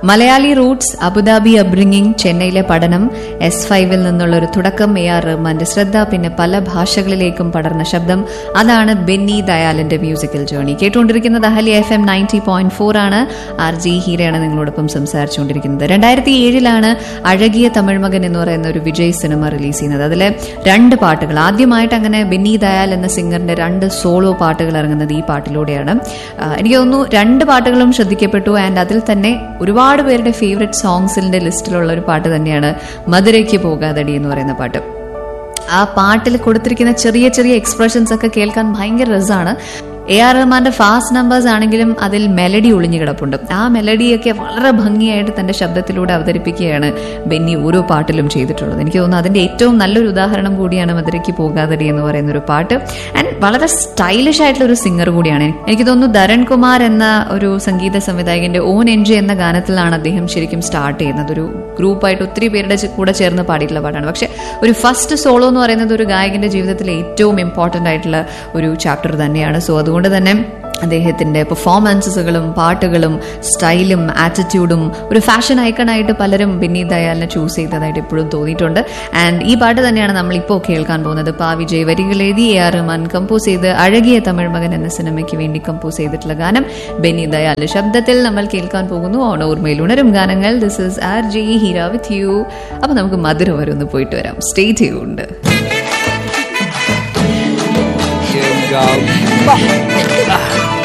Malayali Roots Abu Dhabi അബ്രിങ്ങിങ് ചെന്നൈയിലെ പഠനം S ഫൈവിൽ നിന്നുള്ള ഒരു തുടക്കം എ ആർ റഹ്മാന്റെ ശ്രദ്ധ പിന്നെ പല ഭാഷകളിലേക്കും പടർന്ന ശബ്ദം അതാണ് ബെന്നി ദയാലിന്റെ മ്യൂസിക്കൽ ജേണി കേട്ടുകൊണ്ടിരിക്കുന്നത് അഹലി F M ninety point four ആണ് ആർ ജി ഹീരയാണ് നിങ്ങളോടൊപ്പം സംസാരിച്ചുകൊണ്ടിരിക്കുന്നത് രണ്ടായിരത്തി ഏഴിലാണ് അഴകിയ തമിഴ് മകൻ എന്ന് പറയുന്ന ഒരു വിജയ് സിനിമ റിലീസ് ചെയ്യുന്നത് അതിലെ രണ്ട് പാട്ടുകൾ ആദ്യമായിട്ട് അങ്ങനെ ബെന്നി ദയാൽ എന്ന സിംഗറിന്റെ രണ്ട് സോളോ പാട്ടുകൾ ഇറങ്ങുന്നത് ഈ പാട്ടിലൂടെയാണ് ആ, എനിക്ക് തോന്നുന്നു രണ്ട് പാട്ടുകളും ശ്രദ്ധിക്കപ്പെട്ടു ആൻഡ് അതിൽ തന്നെ ഒരുപാട് പേരുടെ ഫേവറേറ്റ് സോങ്സിന്റെ ലിസ്റ്റിലുള്ള ഒരു പാട്ട് തന്നെയാണ് മധുരയ്ക്ക് പോകാതടി എന്ന് പറയുന്ന പാട്ട് ആ പാട്ടിൽ കൊടുത്തിരിക്കുന്ന ചെറിയ ചെറിയ എക്സ്പ്രഷൻസ് ഒക്കെ കേൾക്കാൻ ഭയങ്കര രസമാണ് എ ആർ റഹ്മാന്റെ ഫാസ്റ്റ് നമ്പേഴ്സ് ആണെങ്കിലും അതിൽ മെലഡി ഒളിഞ്ഞു കിടപ്പുണ്ട് ആ മെലഡിയൊക്കെ വളരെ ഭംഗിയായിട്ട് തന്റെ ശബ്ദത്തിലൂടെ അവതരിപ്പിക്കുകയാണ് ബെന്നി ഓരോ പാട്ടിലും ചെയ്തിട്ടുള്ളത് എനിക്ക് തോന്നുന്നു അതിന്റെ ഏറ്റവും നല്ലൊരു ഉദാഹരണം കൂടിയാണ് മധുരയ്ക്ക് പോകാതടി എന്ന് പറയുന്ന ഒരു പാട്ട് ആൻഡ് വളരെ സ്റ്റൈലിഷ് ആയിട്ടുള്ള ഒരു സിംഗർ കൂടിയാണ് എനിക്ക് തോന്നുന്നു ധരൺ കുമാർ എന്ന ഒരു സംഗീത സംവിധായകന്റെ ഓൻ എൻജി എന്ന ഗാനത്തിലാണ് അദ്ദേഹം ശരിക്കും സ്റ്റാർട്ട് ചെയ്യുന്നത് ഒരു ഗ്രൂപ്പായിട്ട് ഒത്തിരി പേരുടെ ചെ- കൂടെ ചേർന്ന് പാടിയിട്ടുള്ള പാട്ടാണ് പക്ഷെ ഒരു ഫസ്റ്റ് സോളോ എന്ന് പറയുന്നത് ഒരു ഗായകന്റെ ജീവിതത്തിലെ ഏറ്റവും ഇമ്പോർട്ടന്റ് ആയിട്ടുള്ള ഒരു ചാപ്റ്റർ തന്നെയാണ് സോ അതുകൊണ്ട് തന്നെ അദ്ദേഹത്തിന്റെ പെർഫോമൻസുകളും പാട്ടുകളും സ്റ്റൈലും ആറ്റിറ്റ്യൂഡും ഒരു ഫാഷൻ ഐക്കണായിട്ട് പലരും ബെന്നി ദയാലിനെ ചൂസ് ചെയ്തതായിട്ട് ഇപ്പോഴും തോന്നിയിട്ടുണ്ട് ആൻഡ് ഈ പാട്ട് തന്നെയാണ് നമ്മൾ ഇപ്പോൾ കേൾക്കാൻ പോകുന്നത് പാ വിജയ് വരികൾ എഴുതി എ ആർ റഹ്മാൻ കമ്പോസ് ചെയ്ത് അഴകിയ തമിഴ് മകൻ എന്ന സിനിമയ്ക്ക് വേണ്ടി കമ്പോസ് ചെയ്തിട്ടുള്ള ഗാനം ബെന്നി ദയാലിന്റെ ശബ്ദത്തിൽ നമ്മൾ കേൾക്കാൻ പോകുന്നു ഓൺ ഓർമ്മയിൽ ഉണരും ഗാനങ്ങൾ this is R G Heera with you അപ്പൊ നമുക്ക് മധുര വരെ ഒന്ന് പോയിട്ട് വരാം സ്റ്റേ ചെയ്യുന്നുണ്ട് Here we go.